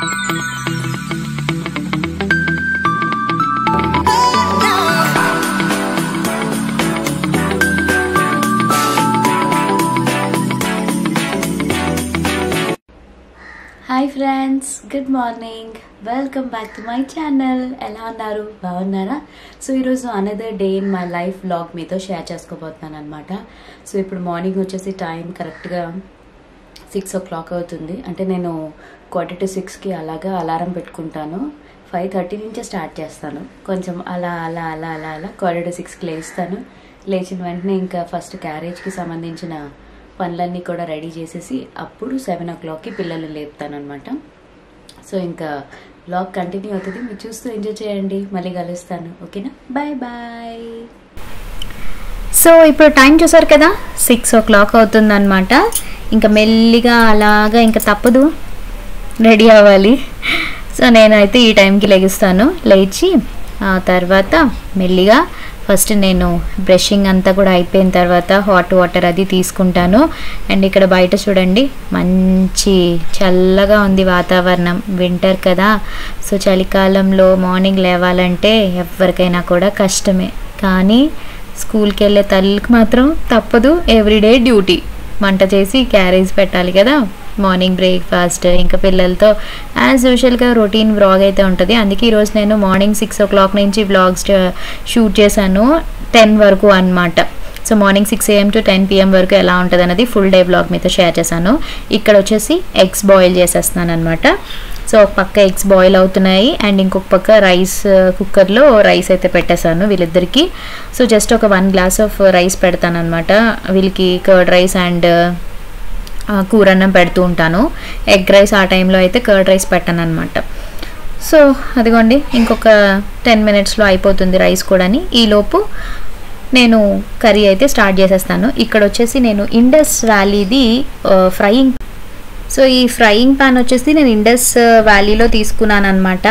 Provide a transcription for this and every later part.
hi friends good morning welcome back to my channel ఎలా ఉన్నారు బాగున్నారా సో ఈరోజు another day in my life blog మీతో share చేసుకోబోతున్నాను అనమాట సో ఇప్పుడు మార్నింగ్ వచ్చేసి టైం కరెక్ట్గా సిక్స్ ఓ క్లాక్ అవుతుంది అంటే నేను క్వార్టర్ టు సిక్స్కి అలాగా అలారం పెట్టుకుంటాను ఫైవ్ థర్టీ నుంచే స్టార్ట్ చేస్తాను కొంచెం అలా అలా అలా అలా అలా క్వార్టర్ టు సిక్స్కి లేస్తాను లేచిన వెంటనే ఇంకా ఫస్ట్ క్యారేజ్కి సంబంధించిన పనులన్నీ కూడా రెడీ చేసేసి అప్పుడు సెవెన్ ఓ క్లాక్కి పిల్లలు లేపుతానమాట సో ఇంకా బ్లాగ్ కంటిన్యూ అవుతుంది మీరు చూస్తూ ఎంజాయ్ చేయండి మళ్ళీ కలుస్తాను ఓకేనా బాయ్ బాయ్ సో ఇప్పుడు టైం చూసారు కదా సిక్స్ ఓ క్లాక్ అవుతుందన్నమాట ఇంకా మెల్లిగా అలాగా ఇంకా తప్పదు రెడీ అవ్వాలి సో నేనైతే ఈ టైంకి లెగిస్తాను లేచి ఆ తర్వాత మెల్లిగా ఫస్ట్ నేను బ్రషింగ్ అంతా కూడా అయిపోయిన తర్వాత హాట్ వాటర్ అది తీసుకుంటాను అండ్ ఇక్కడ బయట చూడండి మంచి చల్లగా ఉంది వాతావరణం వింటర్ కదా సో చలికాలంలో మార్నింగ్ లేవాలంటే ఎవరికైనా కూడా కష్టమే కానీ స్కూల్కి వెళ్ళే తల్లికి మాత్రం తప్పదు ఎవ్రీడే డ్యూటీ వంట చేసి క్యారేజ్ పెట్టాలి కదా మార్నింగ్ బ్రేక్ఫాస్ట్ ఇంకా పిల్లలతో యాజ్ యూజువల్గా రొటీన్ వ్లాగ్ అయితే ఉంటుంది అందుకే ఈరోజు నేను మార్నింగ్ సిక్స్ ఓ క్లాక్ నుంచి వ్లాగ్స్ షూట్ చేశాను టెన్ వరకు అన్నమాట so morning six AM to ten PM వరకు ఎలా ఉంటుంది అనేది ఫుల్ డే బ్లాగ్ మీతో షేర్ చేశాను ఇక్కడ వచ్చేసి ఎగ్స్ బాయిల్ చేసేస్తున్నాను అనమాట సో ఒక పక్క ఎగ్స్ బాయిల్ అవుతున్నాయి అండ్ ఇంకొక పక్క రైస్ కుక్కర్లో రైస్ అయితే పెట్టేశాను వీళ్ళిద్దరికి సో జస్ట్ ఒక వన్ గ్లాస్ ఆఫ్ రైస్ పెడతాను అనమాట వీళ్ళకి కర్డ్ రైస్ అండ్ కూరన్నం పెడుతూ ఉంటాను ఎగ్ రైస్ ఆ టైంలో అయితే కర్డ్ రైస్ పెట్టాను అనమాట సో అదిగోండి ఇంకొక టెన్ మినిట్స్లో అయిపోతుంది రైస్ కూడాని ఈలోపు నేను కర్రీ అయితే స్టార్ట్ చేసేస్తాను ఇక్కడ వచ్చేసి నేను ఇండస్ వ్యాలీది ఫ్రైయింగ్ సో ఈ ఫ్రైయింగ్ పాన్ వచ్చేసి నేను ఇండస్ వ్యాలీలో తీసుకున్నాను అనమాట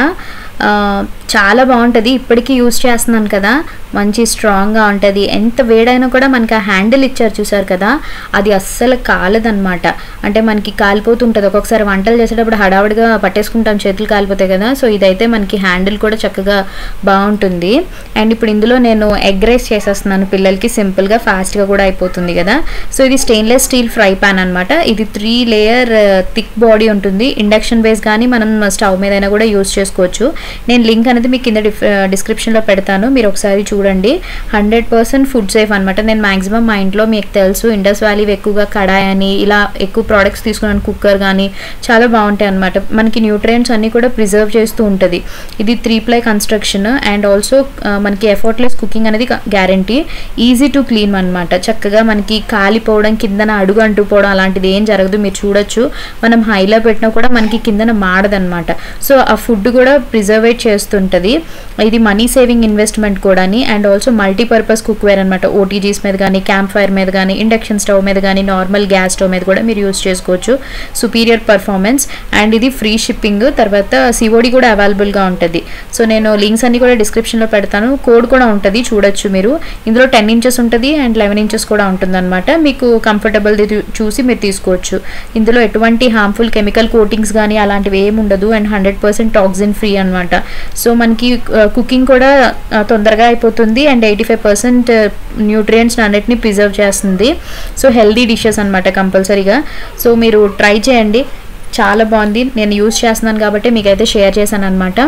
చాలా బాగుంటుంది ఇప్పటికీ యూస్ చేస్తున్నాను కదా మంచి స్ట్రాంగ్గా ఉంటుంది ఎంత వేడైనా కూడా మనకి ఆ హ్యాండిల్ ఇచ్చారు చూసారు కదా అది అస్సలు కాలదనమాట అంటే మనకి కాలిపోతుంటుంది ఒక్కొక్కసారి వంటలు చేసేటప్పుడు హడావుడిగా పట్టేసుకుంటాం చేతులు కాలిపోతాయి కదా సో ఇదైతే మనకి హ్యాండిల్ కూడా చక్కగా బాగుంటుంది అండ్ ఇప్పుడు ఇందులో నేను ఎగ్ రైస్ చేసేస్తున్నాను పిల్లలకి సింపుల్గా ఫాస్ట్గా కూడా అయిపోతుంది కదా సో ఇది స్టెయిన్లెస్ స్టీల్ ఫ్రై పాన్ అనమాట ఇది త్రీ లేయర్ థిక్ బాడీ ఉంటుంది ఇండక్షన్ బేస్ కానీ మనం స్టవ్ మీద అయినా కూడా యూస్ చేసుకోవచ్చు నేను లింక్ అనేది మీకు కింద డిస్క్రిప్షన్లో పెడతాను మీరు ఒకసారి చూడండి హండ్రెడ్ పర్సెంట్ ఫుడ్ సేఫ్ అనమాట నేను మాక్సిమం మా ఇంట్లో మీకు తెలుసు ఇండస్ వ్యాలీ ఎక్కువగా కడాయి అని ఇలా ఎక్కువ ప్రోడక్ట్స్ తీసుకున్నాను కుక్కర్ కానీ చాలా బాగుంటాయి అనమాట మనకి న్యూట్రియంట్స్ అన్నీ కూడా ప్రిజర్వ్ చేస్తూ ఉంటుంది ఇది three ply construction and also మనకి ఎఫర్ట్లెస్ కుకింగ్ అనేది గ్యారంటీ ఈజీ టు క్లీన్ అనమాట చక్కగా మనకి కాలిపోవడం కిందన అడుగు అంటుపోవడం అలాంటిది ఏం జరగదు మీరు చూడొచ్చు మనం హైలో పెట్టినా కూడా మనకి కిందన మాడదనమాట సో ఆ ఫుడ్ కూడా ప్రిజర్వేట్ చేస్తుంటుంది ఇది మనీ సేవింగ్ ఇన్వెస్ట్మెంట్ కూడాని అండ్ ఆల్సో మల్టీపర్పస్ కుక్వేర్ అనమాట ఓటీజీస్ మీద కానీ క్యాంప్ ఫైర్ మీద కానీ ఇండక్షన్ స్టవ్ మీద కానీ నార్మల్ గ్యాస్ స్టవ్ మీద కూడా మీరు యూస్ చేసుకోవచ్చు సుపీరియర్ పర్ఫార్మెన్స్ అండ్ ఇది ఫ్రీ షిప్పింగ్ తర్వాత సిఓడి కూడా అవైలబుల్గా ఉంటుంది సో నేను లింక్స్ అన్ని కూడా డిస్క్రిప్షన్లో పెడతాను కోడ్ కూడా ఉంటుంది చూడొచ్చు మీరు ఇందులో టెన్ ఇంచెస్ ఉంటుంది అండ్ లెవెన్ ఇంచెస్ కూడా ఉంటుందన్నమాట మీకు కంఫర్టబుల్ చూసి మీరు తీసుకోవచ్చు ఇందులో ఎటువంటి హార్మ్ఫుల్ కెమికల్ కోటింగ్స్ కానీ అలాంటివి ఏమి ఉండదు and hundred percent toxin free అనమాట సో మనకి కుకింగ్ కూడా తొందరగా అయిపోతుంది and eighty five percent nutrients అన్నిటిని ప్రిజర్వ్ చేస్తుంది సో హెల్దీ డిషెస్ అనమాట కంపల్సరీగా సో మీరు ట్రై చేయండి చాలా బాగుంది నేను యూస్ చేస్తున్నాను కాబట్టి మీకైతే షేర్ చేశాను అనమాట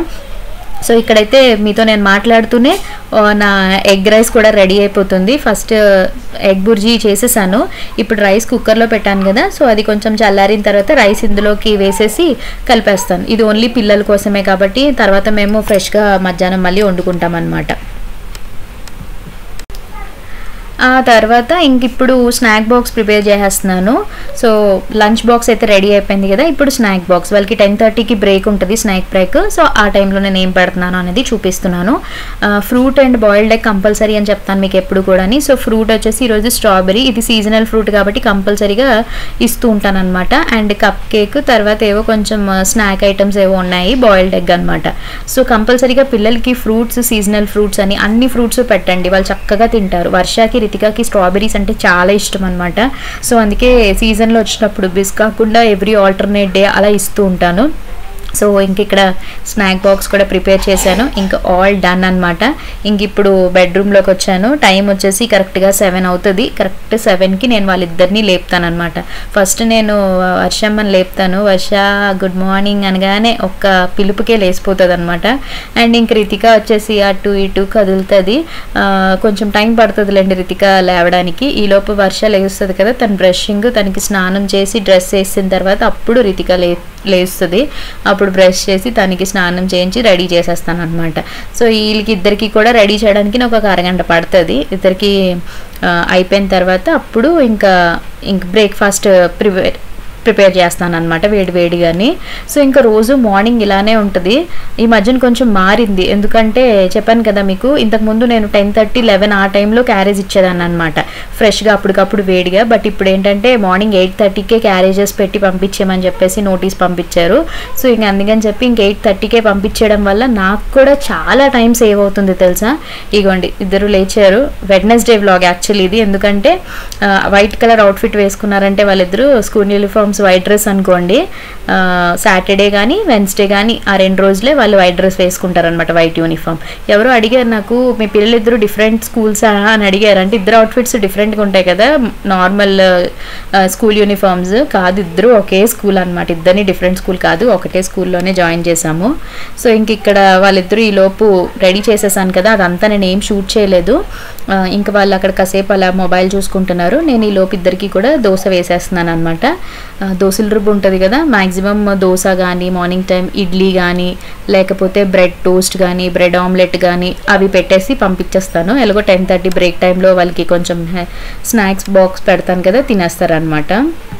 సో ఇక్కడైతే మీతో నేను మాట్లాడుతూనే నా ఎగ్ రైస్ కూడా రెడీ అయిపోతుంది ఫస్ట్ ఎగ్ బుర్జీ చేసేసాను ఇప్పుడు రైస్ కుక్కర్లో పెట్టాను కదా సో అది కొంచెం చల్లారిన తర్వాత రైస్ ఇందులోకి వేసేసి కలిపేస్తాను ఇది ఓన్లీ పిల్లల కోసమే కాబట్టి తర్వాత మేము ఫ్రెష్గా మధ్యాహ్నం మళ్ళీ వండుకుంటాం అనమాట ఆ తర్వాత ఇంక ఇప్పుడు స్నాక్ బాక్స్ ప్రిపేర్ చేసేస్తున్నాను సో లంచ్ బాక్స్ అయితే రెడీ అయిపోయింది కదా ఇప్పుడు స్నాక్ బాక్స్ వాళ్ళకి టెన్ థర్టీకి బ్రేక్ ఉంటుంది స్నాక్ బ్రేక్ సో ఆ టైంలో నేను ఏం పెడుతున్నాను అనేది చూపిస్తున్నాను fruit and boiled egg compulsory అని చెప్తాను మీకు ఎప్పుడు కూడా సో ఫ్రూట్ వచ్చేసి ఈరోజు స్ట్రాబెరీ ఇది సీజనల్ ఫ్రూట్ కాబట్టి కంపల్సరీగా ఇస్తూ ఉంటాను అనమాట అండ్ కప్ కేక్ తర్వాత ఏవో కొంచెం స్నాక్ ఐటమ్స్ ఏవో ఉన్నాయి బాయిల్డ్ ఎగ్ అనమాట సో కంపల్సరీగా పిల్లలకి ఫ్రూట్స్ సీజనల్ ఫ్రూట్స్ అని అన్ని ఫ్రూట్స్ పెట్టండి వాళ్ళు చక్కగా తింటారు వర్షాకి రితికాకి స్ట్రాబెరీస్ అంటే చాలా ఇష్టం అనమాట సో అందుకే సీజన్లో వచ్చినప్పుడు బిస్ కాకుండా ఎవ్రీ ఆల్టర్నేట్ డే అలా ఇస్తూ ఉంటాను సో ఇంక ఇక్కడ స్నాక్ బాక్స్ కూడా ప్రిపేర్ చేశాను ఇంకా ఆల్ డన్ అనమాట ఇంక ఇప్పుడు బెడ్రూమ్లోకి వచ్చాను టైం వచ్చేసి కరెక్ట్గా సెవెన్ అవుతుంది కరెక్ట్ సెవెన్కి నేను వాళ్ళిద్దరిని లేపుతాను అనమాట ఫస్ట్ నేను వర్షమ్మని లేపుతాను వర్ష గుడ్ మార్నింగ్ అనగానే ఒక్క పిలుపుకే లేసిపోతుంది అనమాట అండ్ ఇంక రితిక వచ్చేసి అటు ఇటు కదులుతుంది ఆ, కొంచెం టైం పడుతుందిలేండి రితిక లేవడానికి ఈలోపు వర్ష లేస్తుంది కదా తను బ్రషింగ్ తనకి స్నానం చేసి డ్రెస్ వేసిన తర్వాత అప్పుడు రితిక లే లేస్తుంది అప్పుడు బ్రష్ చేసి తనకి స్నానం చేయించి రెడీ చేసేస్తాను అనమాట సో వీళ్ళకి ఇద్దరికి కూడా రెడీ చేయడానికి నాకు ఒక అరగంట పడుతుంది ఇద్దరికి ఆ, అయిపోయిన తర్వాత అప్పుడు ఇంకా ఇంక బ్రేక్ఫాస్ట్ ప్రిపేర్ ప్రిపేర్ చేస్తాను అనమాట వేడి వేడిగాని సో ఇంకా రోజు మార్నింగ్ ఇలానే ఉంటుంది ఈ మధ్యన కొంచెం మారింది ఎందుకంటే చెప్పాను కదా మీకు ఇంతకుముందు నేను టెన్ థర్టీ లెవెన్ ఆ టైంలో క్యారేజ్ ఇచ్చేదాన్ని అనమాట ఫ్రెష్గా అప్పటికప్పుడు వేడిగా బట్ ఇప్పుడు ఏంటంటే మార్నింగ్ ఎయిట్ థర్టీకే క్యారేజెస్ పెట్టి పంపించేయమని చెప్పేసి నోటీస్ పంపించారు సో ఇంక అందుకని చెప్పి ఇంక ఎయిట్ థర్టీకే పంపించేయడం వల్ల నాకు కూడా చాలా టైం సేవ్ అవుతుంది తెలుసా ఇగోండి ఇద్దరు లేచారు వెడ్నెస్డే వ్లాగ్ యాక్చువల్లీ ఇది ఎందుకంటే వైట్ కలర్ అవుట్ఫిట్ వేసుకున్నారంటే వాళ్ళిద్దరూ స్కూల్ యూనిఫామ్స్ వైట్ డ్రెస్ అనుకోండి సాటర్డే కానీ వెన్స్డే కానీ ఆ రెండు రోజులే వాళ్ళు వైట్ డ్రెస్ వేసుకుంటారనమాట వైట్ యూనిఫామ్ ఎవరో అడిగారు నాకు మీ పిల్లలిద్దరు డిఫరెంట్ స్కూల్స్ అని అడిగారు అంటే ఇద్దరు అవుట్ఫిట్స్ డిఫరెంట్గా ఉంటాయి కదా నార్మల్ స్కూల్ యూనిఫామ్స్ కాదు ఇద్దరు ఒకే స్కూల్ అనమాట ఇద్దరిని డిఫరెంట్ స్కూల్ కాదు ఒకటే స్కూల్లోనే జాయిన్ చేశాము సో ఇంక ఇక్కడ వాళ్ళిద్దరూ ఈ లోపు రెడీ చేసేసాను కదా అదంతా నేను ఏం షూట్ చేయలేదు ఆ, ఇంకా వాళ్ళు అక్కడ కాసేపు అలా మొబైల్ చూసుకుంటున్నారు నేను ఈ లోపు ఇద్దరికి కూడా దోశ వేసేస్తున్నాను అనమాట దోశల రుబ్బు ఉంటుంది కదా మ్యాక్సిమం దోశ కానీ మార్నింగ్ టైం ఇడ్లీ కానీ లేకపోతే బ్రెడ్ టోస్ట్ కానీ బ్రెడ్ ఆమ్లెట్ కానీ అవి పెట్టేసి పంపించేస్తాను ఎలాగో టెన్ థర్టీ బ్రేక్ టైంలో వాళ్ళకి కొంచెం స్నాక్స్ బాక్స్ పెడతాను కదా తినేస్తారనమాట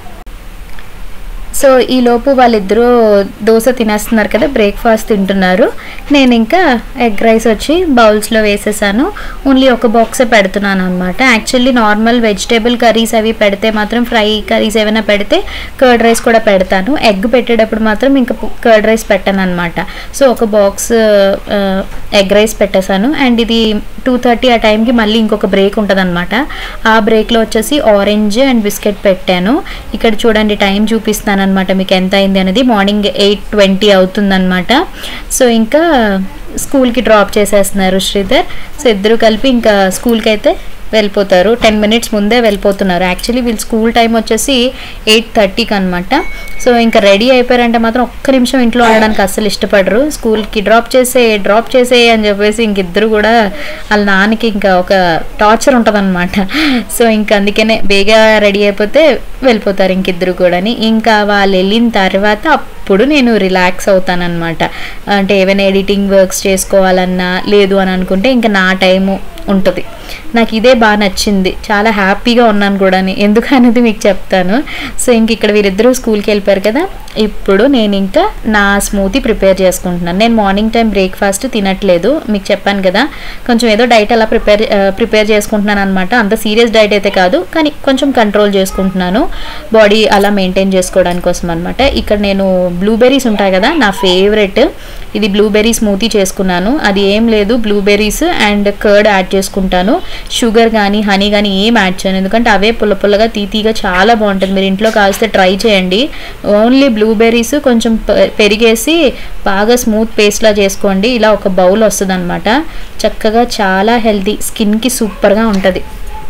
సో ఈ లోపు వాళ్ళిద్దరూ దోశ తినేస్తున్నారు కదా బ్రేక్ఫాస్ట్ తింటున్నారు నేను ఇంకా ఎగ్ రైస్ వచ్చి బౌల్స్లో వేసేసాను ఓన్లీ ఒక బాక్సే పెడుతున్నాను అనమాట యాక్చువల్లీ నార్మల్ వెజిటేబుల్ కర్రీస్ అవి పెడితే మాత్రం ఫ్రై కర్రీస్ ఏమైనా పెడితే కర్డ్ రైస్ కూడా పెడతాను ఎగ్ పెట్టేటప్పుడు మాత్రం ఇంకా కర్డ్ రైస్ పెట్టాను అనమాట సో ఒక బాక్స్ ఎగ్ రైస్ పెట్టేశాను అండ్ ఇది టూ థర్టీ ఆ టైంకి మళ్ళీ ఇంకొక బ్రేక్ ఉంటుంది అనమాట ఆ బ్రేక్లో వచ్చేసి ఆరెంజ్ అండ్ బిస్కెట్ పెట్టాను ఇక్కడ చూడండి టైం చూపిస్తాను అనమాట మీకు ఎంత అయింది అనేది మార్నింగ్ ఎయిట్ ట్వంటీ అవుతుందన్నమాట సో ఇంకా స్కూల్కి డ్రాప్ చేసేస్తున్నారు శ్రీధర్ సో ఇద్దరు కలిపి ఇంకా స్కూల్కి అయితే వెళ్ళిపోతారు టెన్ మినిట్స్ ముందే వెళ్ళిపోతున్నారు యాక్చువల్లీ వీళ్ళు స్కూల్ టైం వచ్చేసి ఎయిట్ థర్టీకి అనమాట సో ఇంకా రెడీ అయిపోయారంటే మాత్రం ఒక్క నిమిషం ఇంట్లో ఉండడానికి అస్సలు ఇష్టపడరు స్కూల్కి డ్రాప్ చేసే డ్రాప్ చేసే అని చెప్పేసి ఇంక ఇద్దరు కూడా వాళ్ళ నాన్నకి ఇంకా ఒక టార్చర్ ఉంటుందన్నమాట సో ఇంకా అందుకనే బేగా రెడీ అయిపోతే వెళ్ళిపోతారు ఇంకిద్దరు కూడాని ఇంకా వాళ్ళు వెళ్ళిన తర్వాత అప్పుడు నేను రిలాక్స్ అవుతానన్నమాట అంటే ఏవైనా ఎడిటింగ్ వర్క్స్ చేసుకోవాలన్నా లేదు అని అనుకుంటే ఇంకా నా టైము ఉంటుంది నాకు ఇదే బాగా నచ్చింది చాలా హ్యాపీగా ఉన్నాను కూడా ఎందుకు అనేది మీకు చెప్తాను సో ఇంక ఇక్కడ వీరిద్దరూ స్కూల్కి వెళ్ళిపోయారు కదా ఇప్పుడు నేను ఇంకా నా స్మూతీ ప్రిపేర్ చేసుకుంటున్నాను నేను మార్నింగ్ టైం బ్రేక్ఫాస్ట్ తినట్లేదు మీకు చెప్పాను కదా కొంచెం ఏదో డైట్ అలా ప్రిపేర్ ప్రిపేర్ చేసుకుంటున్నాను అనమాట అంత సీరియస్ డైట్ అయితే కాదు కానీ కొంచెం కంట్రోల్ చేసుకుంటున్నాను బాడీ అలా మెయింటైన్ చేసుకోవడానికి కోసం అనమాట ఇక్కడ నేను బ్లూబెర్రీస్ ఉంటాయి కదా నా ఫేవరెట్ ఇది బ్లూబెర్రీ స్మూతీ చేసుకున్నాను అది ఏం లేదు బ్లూబెర్రీస్ అండ్ కర్డ్ యాడ్ చేసుకుంటాను షుగర్ కానీ హనీ కానీ ఏం యాడ్ చేయను ఎందుకంటే అవే పుల్ల పుల్లగా తీతీగా చాలా బాగుంటుంది మీరు ఇంట్లో కాస్తే ట్రై చేయండి ఓన్లీ బ్లూబెర్రీస్ కొంచెం పె- పెరిగేసి బాగా స్మూత్ పేస్ట్లా చేసుకోండి ఇలా ఒక బౌల్ వస్తుంది అనమాట చక్కగా చాలా హెల్తీ స్కిన్కి సూపర్గా ఉంటుంది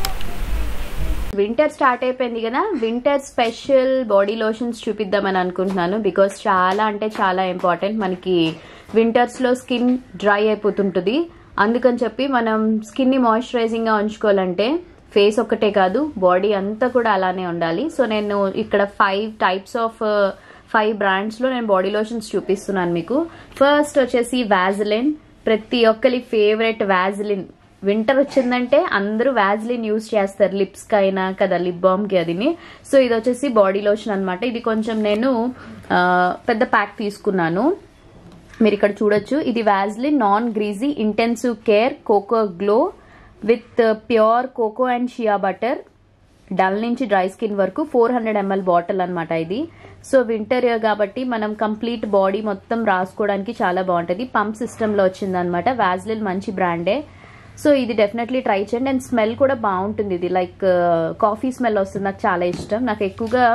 వింటర్ స్టార్ట్ అయిపోయింది కదా వింటర్ స్పెషల్ బాడీ లోషన్స్ చూపిద్దామని అనుకుంటున్నాను బికాస్ చాలా అంటే చాలా ఇంపార్టెంట్ మనకి వింటర్స్ లో స్కిన్ డ్రై అయిపోతుంటుంది అందుకని చెప్పి మనం స్కిన్ ని మాయిశ్చరైజింగ్ గా ఉంచుకోవాలంటే ఫేస్ ఒక్కటే కాదు బాడీ అంతా కూడా అలానే ఉండాలి సో నేను ఇక్కడ five types of five brands లో నేను బాడీ లోషన్స్ చూపిస్తున్నాను మీకు ఫస్ట్ వచ్చేసి వ్యాజిలిన్ ప్రతి ఒక్కరి ఫేవరెట్ వ్యాజిలిన్ వింటర్ వచ్చిందంటే అందరూ వ్యాజ్లిన్ యూజ్ చేస్తారు లిప్స్ కి అయినా కదా లిప్ బామ్ కి అదిని సో ఇది వచ్చేసి బాడీ లోషన్ అన్నమాట ఇది కొంచెం నేను ఆ, పెద్ద ప్యాక్ తీసుకున్నాను మీరు ఇక్కడ చూడొచ్చు ఇది Vaseline non greasy intensive care cocoa glow with pure cocoa and shea butter dull నుంచి డ్రై స్కిన్ వరకు ఫోర్ హండ్రెడ్ ఎంఎల్ బాటిల్ అనమాట ఇది సో వింటర్ కాబట్టి మనం కంప్లీట్ బాడీ మొత్తం రాసుకోవడానికి చాలా బాగుంటుంది పంప్ సిస్టంలో వచ్చిందనమాట వ్యాజ్లిన్ మంచి బ్రాండే సో ఇది డెఫినెట్లీ ట్రై చేయండి అండ్ స్మెల్ కూడా బాగుంటుంది ఇది లైక్ కాఫీ స్మెల్ వస్తుంది నాకు చాలా ఇష్టం నాకు ఎక్కువగా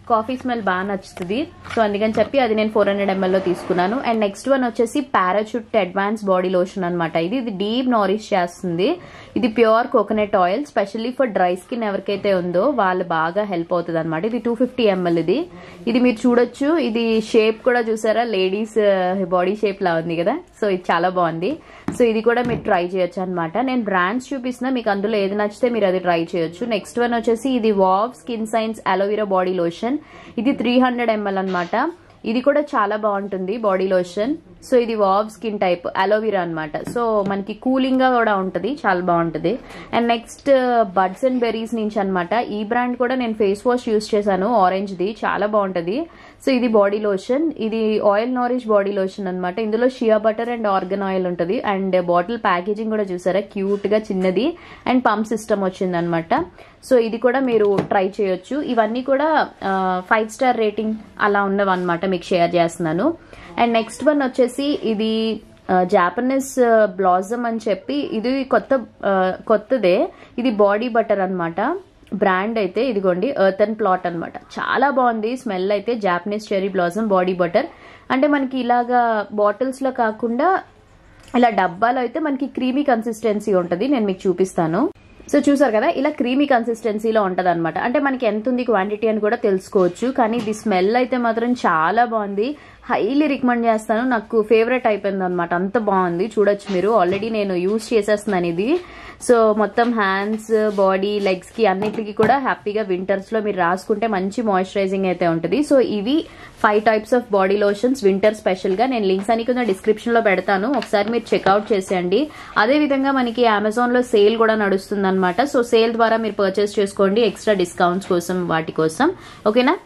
కాఫీ స్మెల్ బాగా నచ్చుతుంది సో అందుకని చెప్పి అది నేను ఫోర్ హండ్రెడ్ ఎంఎల్లో తీసుకున్నాను అండ్ నెక్స్ట్ వన్ వచ్చేసి పారాచూట్ అడ్వాన్స్ బాడీ లోషన్ అనమాట ఇది ఇది డీప్ నారిష్ చేస్తుంది ఇది pure coconut oil specially for dry skin ఎవరికైతే ఉందో వాళ్ళు బాగా హెల్ప్ అవుతుంది అనమాట ఇది టూ ఫిఫ్టీ ఎంఎల్ ఇది ఇది మీరు చూడొచ్చు ఇది షేప్ కూడా చూసారా లేడీస్ బాడీ షేప్ లా ఉంది కదా సో ఇది చాలా బాగుంది సో ఇది కూడా మీరు ట్రై చేయొచ్చు అనమాట నేను బ్రాండ్స్ చూపిస్తున్నా మీకు అందులో ఏది నచ్చితే మీరు అది ట్రై చేయొచ్చు నెక్స్ట్ వన్ వచ్చేసి ఇది wow skin science aloe vera body lotion ఇది త్రీ హండ్రెడ్ ఎంఎల్ అనమాట ఇది కూడా చాలా బాగుంటుంది బాడీ లోషన్ సో ఇది వావ్ స్కిన్ టైప్ అలోవెరా అనమాట సో మనకి కూలింగ్ గా కూడా ఉంటుంది చాలా బాగుంటుంది and next buds and berries నుంచి అనమాట ఈ బ్రాండ్ కూడా నేను ఫేస్ వాష్ యూస్ చేశాను ఆరెంజ్ది చాలా బాగుంటుంది సో ఇది బాడీ లోషన్ ఇది ఆయిల్ నారిష్ బాడీ లోషన్ అనమాట ఇందులో shea butter and argan oil ఉంటుంది అండ్ బాటిల్ ప్యాకేజింగ్ కూడా చూసారా క్యూట్ గా చిన్నది అండ్ పంప్ సిస్టమ్ వచ్చింది అనమాట సో ఇది కూడా మీరు ట్రై చేయొచ్చు ఇవన్నీ కూడా ఫైవ్ స్టార్ రేటింగ్ అలా ఉన్నవి అనమాట మీకు షేర్ చేస్తున్నాను అండ్ నెక్స్ట్ వన్ వచ్చేసి ఇది జాపనీస్ బ్లాజమ్ అని చెప్పి ఇది కొత్త ఆ, కొత్తదే ఇది బాడీ బటర్ అన్నమాట బ్రాండ్ అయితే ఇదిగోండి ఎర్త్ అండ్ ప్లాట్ అన్నమాట చాలా బాగుంది స్మెల్ అయితే Japanese cherry blossom body butter అంటే మనకి ఇలాగా బాటిల్స్ లో కాకుండా ఇలా డబ్బాలో అయితే మనకి క్రీమీ కన్సిస్టెన్సీ ఉంటుంది నేను మీకు చూపిస్తాను సో చూసారు కదా ఇలా క్రీమీ కన్సిస్టెన్సీలో ఉంటుంది అనమాట అంటే మనకి ఎంత ఉంది క్వాంటిటీ అని కూడా తెలుసుకోవచ్చు కానీ ఇది స్మెల్ అయితే మాత్రం చాలా బాగుంది హైలీ రికమెండ్ చేస్తాను నాకు ఫేవరెట్ అయిపోయింది అనమాట అంత బాగుంది చూడొచ్చు మీరు ఆల్రెడీ నేను యూజ్ చేసేస్తున్నాను ఇది సో మొత్తం హ్యాండ్స్ బాడీ లెగ్స్ కి అన్నిటికి కూడా హ్యాపీగా వింటర్స్ లో మీరు రాసుకుంటే మంచి మాయిశ్చరైజింగ్ అయితే ఉంటుంది సో ఇవి five types of body lotions winter special గా నేను లింక్స్ అని కొంచెం డిస్క్రిప్షన్ లో పెడతాను ఒకసారి మీరు చెక్అవుట్ చేసేయండి అదే విధంగా మనకి అమెజాన్ లో సేల్ కూడా నడుస్తుంది అనమాట సో సేల్ ద్వారా మీరు పర్చేస్ చేసుకోండి ఎక్స్ట్రా డిస్కౌంట్స్ కోసం వాటి కోసం ఓకేనా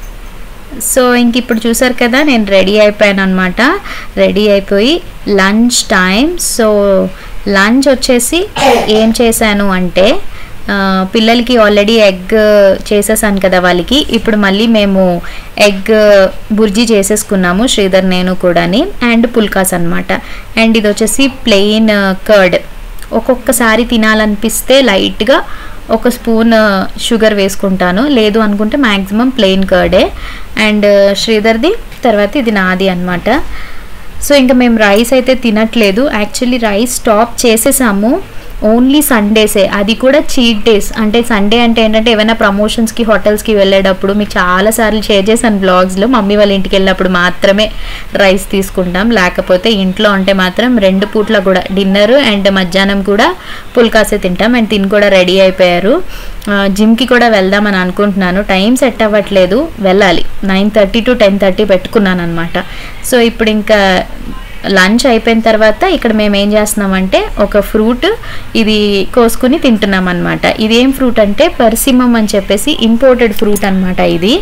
సో ఇంక ఇప్పుడు చూసారు కదా నేను రెడీ అయిపోయాను అనమాట రెడీ అయిపోయి లంచ్ టైం సో లంచ్ వచ్చేసి ఏం చేశాను అంటే ఆ, పిల్లలకి ఆల్రెడీ ఎగ్ చేసేసాను కదా వాళ్ళకి ఇప్పుడు మళ్ళీ మేము ఎగ్ బుర్జీ చేసేసుకున్నాము శ్రీధర్ నేను కూడాని అండ్ పుల్కాస్ అనమాట అండ్ ఇది వచ్చేసి ప్లెయిన్ కర్డ్ ఒక్కొక్కసారి తినాలనిపిస్తే లైట్గా ఒక స్పూన్ షుగర్ వేసుకుంటాను లేదు అనుకుంటే మ్యాక్సిమం ప్లెయిన్ కర్డే అండ్ శ్రీధర్ది తర్వాత ఇది నాది అనమాట సో ఇంకా మేము రైస్ అయితే తినట్లేదు యాక్చువల్లీ రైస్ స్టాప్ చేసేసాము ఓన్లీ సండేసే అది కూడా చీట్ డేస్ అంటే సండే అంటే ఏంటంటే ఏమైనా ప్రమోషన్స్కి హోటల్స్కి వెళ్ళేటప్పుడు మీకు చాలాసార్లు షేర్ చేశాను బ్లాగ్స్లో మమ్మీ వాళ్ళ ఇంటికి వెళ్ళినప్పుడు మాత్రమే రైస్ తీసుకుంటాం లేకపోతే ఇంట్లో ఉంటే మాత్రం రెండు పూట్ల కూడా డిన్నర్ అండ్ మధ్యాహ్నం కూడా పుల్కాసే తింటాం అండ్ తిని కూడా రెడీ అయిపోయారు ఆ, జిమ్కి కూడా వెళ్దామని అనుకుంటున్నాను టైం సెట్ అవ్వట్లేదు వెళ్ళాలి nine thirty to ten thirty పెట్టుకున్నాను అనమాట సో ఇప్పుడు ఇంకా లంచ్ అయిపోయిన తర్వాత ఇక్కడ మేము ఏం చేస్తున్నామంటే ఒక ఫ్రూట్ ఇది కోసుకుని తింటున్నాం అనమాట ఇదేం ఫ్రూట్ అంటే పర్సిమం అని చెప్పేసి ఇంపోర్టెడ్ ఫ్రూట్ అనమాట ఇది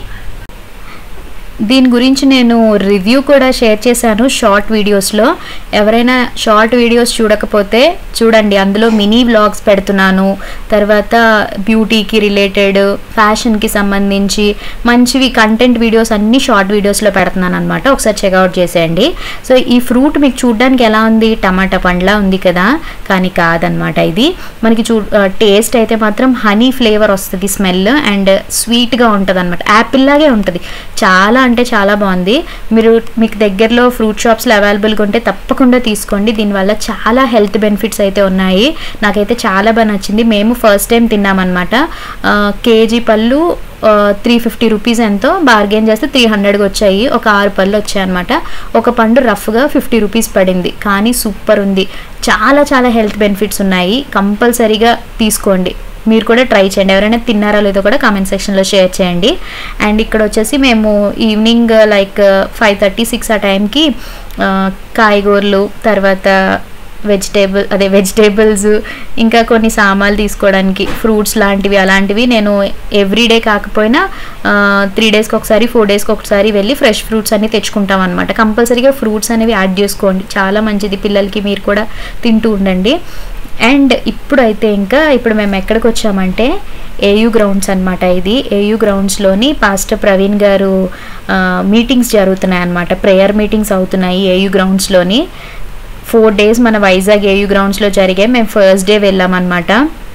దీని గురించి నేను రివ్యూ కూడా షేర్ చేశాను షార్ట్ వీడియోస్లో ఎవరైనా షార్ట్ వీడియోస్ చూడకపోతే చూడండి అందులో మినీ వ్లాగ్స్ పెడుతున్నాను తర్వాత బ్యూటీకి రిలేటెడ్ ఫ్యాషన్కి సంబంధించి మంచివి కంటెంట్ వీడియోస్ అన్ని షార్ట్ వీడియోస్లో పెడుతున్నాను అనమాట ఒకసారి చెక్అవుట్ చేసేయండి సో ఈ ఫ్రూట్ మీకు చూడడానికి ఎలా ఉంది టమాటా పండ్లా ఉంది కదా కానీ కాదనమాట ఇది మనకి చూ టేస్ట్ అయితే మాత్రం హనీ ఫ్లేవర్ వస్తుంది స్మెల్ అండ్ స్వీట్గా ఉంటుంది అనమాట యాపిల్ లాగే ఉంటుంది చాలా అంటే చాలా బాగుంది మీరు మీకు దగ్గరలో ఫ్రూట్ షాప్స్లో అవైలబుల్గా ఉంటే తప్పకుండా తీసుకోండి దీనివల్ల చాలా హెల్త్ బెనిఫిట్స్ అయితే ఉన్నాయి నాకైతే చాలా బాగా నచ్చింది మేము ఫస్ట్ టైం తిన్నామన్నమాట ఆ, కేజీ పళ్ళు త్రీ ఫిఫ్టీ రూపీస్ ఎంతో బార్గెన్ చేస్తే త్రీ హండ్రెడ్కి వచ్చాయి ఒక ఆరు పళ్ళు వచ్చాయి అనమాట ఒక పండు రఫ్గా ఫిఫ్టీ రూపీస్ పడింది కానీ సూపర్ ఉంది చాలా చాలా హెల్త్ బెనిఫిట్స్ ఉన్నాయి కంపల్సరీగా తీసుకోండి మీరు కూడా ట్రై చేయండి ఎవరైనా తిన్నారో లేదో కూడా కామెంట్ సెక్షన్లో షేర్ చేయండి అండ్ ఇక్కడ వచ్చేసి మేము evening like five thirty six ఆ టైంకి కాయగూరలు తర్వాత వెజిటేబుల్ అదే వెజిటేబుల్స్ ఇంకా కొన్ని సామాన్లు తీసుకోవడానికి ఫ్రూట్స్ లాంటివి అలాంటివి నేను ఎవ్రీడే కాకపోయినా త్రీ డేస్కి ఒకసారి ఫోర్ డేస్కి ఒకసారి వెళ్ళి ఫ్రెష్ ఫ్రూట్స్ అన్ని తెచ్చుకుంటాం అనమాట కంపల్సరీగా ఫ్రూట్స్ అనేవి యాడ్ చేసుకోండి చాలా మంచిది పిల్లలకి మీరు కూడా తింటూ ఉండండి అండ్ ఇప్పుడైతే ఇంకా ఇప్పుడు మేము ఎక్కడికి వచ్చామంటే ఏయూ గ్రౌండ్స్ అనమాట ఇది ఏయూ గ్రౌండ్స్లోని పాస్టర్ ప్రవీణ్ గారు మీటింగ్స్ జరుగుతున్నాయి అనమాట ప్రేయర్ మీటింగ్స్ అవుతున్నాయి ఏయూ గ్రౌండ్స్లోని ఫోర్ డేస్ మన వైజాగ్ ఏయూ గ్రౌండ్స్లో జరిగాయి మేము ఫస్ట్ డే వెళ్ళామన్నమాట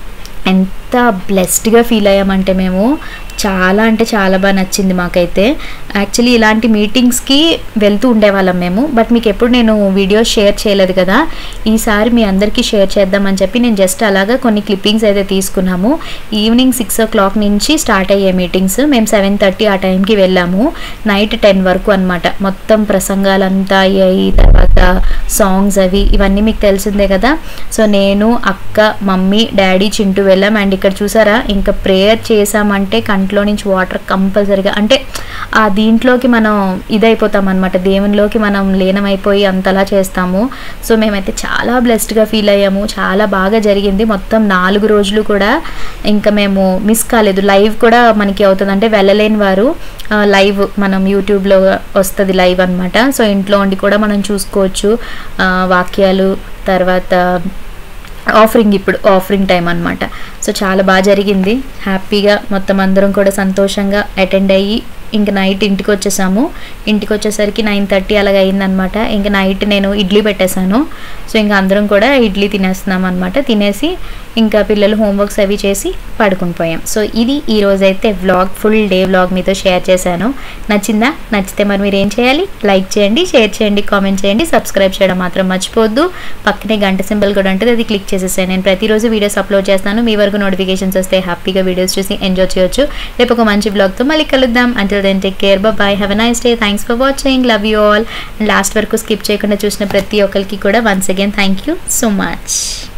ఎంత బ్లెస్డ్గా ఫీల్ అయ్యామంటే మేము చాలా అంటే చాలా బాగా నచ్చింది మాకైతే యాక్చువల్లీ ఇలాంటి మీటింగ్స్కి వెళ్తూ ఉండేవాళ్ళం మేము బట్ మీకు ఎప్పుడు నేను వీడియోస్ షేర్ చేయలేదు కదా ఈసారి మీ అందరికీ షేర్ చేద్దామని చెప్పి నేను జస్ట్ అలాగా కొన్ని క్లిప్పింగ్స్ అయితే తీసుకున్నాము ఈవినింగ్ సిక్స్ ఓ క్లాక్ నుంచి స్టార్ట్ అయ్యే మీటింగ్స్ మేము సెవెన్ థర్టీ ఆ టైంకి వెళ్ళాము నైట్ టెన్ వరకు అనమాట మొత్తం ప్రసంగాలంతా అయ్యాయి తర్వాత సాంగ్స్ అవి ఇవన్నీ మీకు తెలిసిందే కదా సో నేను అక్క మమ్మీ డాడీ చింటూ వెళ్ళాం అండ్ ఇక్కడ చూసారా ఇంకా ప్రేయర్ చేసామంటే కంట్లో నుంచి వాటర్ కంపల్సరీగా అంటే ఆ దీంట్లోకి మనం ఇదైపోతాం అనమాట దేవునిలోకి మనం లీనమైపోయి అంతలా చేస్తాము సో మేమైతే చాలా బ్లెస్డ్గా ఫీల్ అయ్యాము చాలా బాగా జరిగింది మొత్తం నాలుగు రోజులు కూడా ఇంకా మేము మిస్ కాలేదు లైవ్ కూడా మనకి అవుతుంది అంటే వెళ్ళలేని వారు ఆ, లైవ్ మనం యూట్యూబ్లో వస్తుంది లైవ్ అనమాట సో ఇంట్లో ఉండి కూడా మనం చూసుకోవచ్చు ఆ, వాక్యాలు తర్వాత ఆఫరింగ్ ఇప్పుడు ఆఫరింగ్ టైం అనమాట సో చాలా బాగా జరిగింది హ్యాపీగా మొత్తం అందరం కూడా సంతోషంగా అటెండ్ అయ్యి ఇంక నైట్ ఇంటికి వచ్చేసాము ఇంటికి వచ్చేసరికి నైన్ థర్టీ అలాగ అయిందనమాట ఇంక నైట్ నేను ఇడ్లీ పెట్టేశాను సో ఇంకా అందరం కూడా ఇడ్లీ తినేస్తున్నాం అనమాట తినేసి ఇంకా పిల్లలు హోంవర్క్స్ అవి చేసి పడుకుని పోయాం సో ఇది ఈ రోజైతే వ్లాగ్ ఫుల్ డే వ్లాగ్ మీతో షేర్ చేశాను నచ్చిందా నచ్చితే మరి మీరు ఏం చేయాలి లైక్ చేయండి షేర్ చేయండి కామెంట్ చేయండి సబ్స్క్రైబ్ చేయడం మాత్రం మర్చిపోవద్దు పక్కనే గంట సింబల్ కూడా ఉంటుంది అది క్లిక్ చేసేసాను నేను ప్రతిరోజు వీడియోస్ అప్లోడ్ చేస్తాను మీ వరకు నోటిఫికేషన్స్ వస్తే హ్యాపీగా వీడియోస్ చూసి ఎంజాయ్ చేయొచ్చు రేపు ఒక మంచి బ్లాగ్తో మళ్ళీ కలుద్దాం until then take care bye have a nice day thanks for watching love you all and last వరకు స్కిప్ చేయకుండా చూసిన ప్రతి ఒక్కరికి కూడా once again thank you so much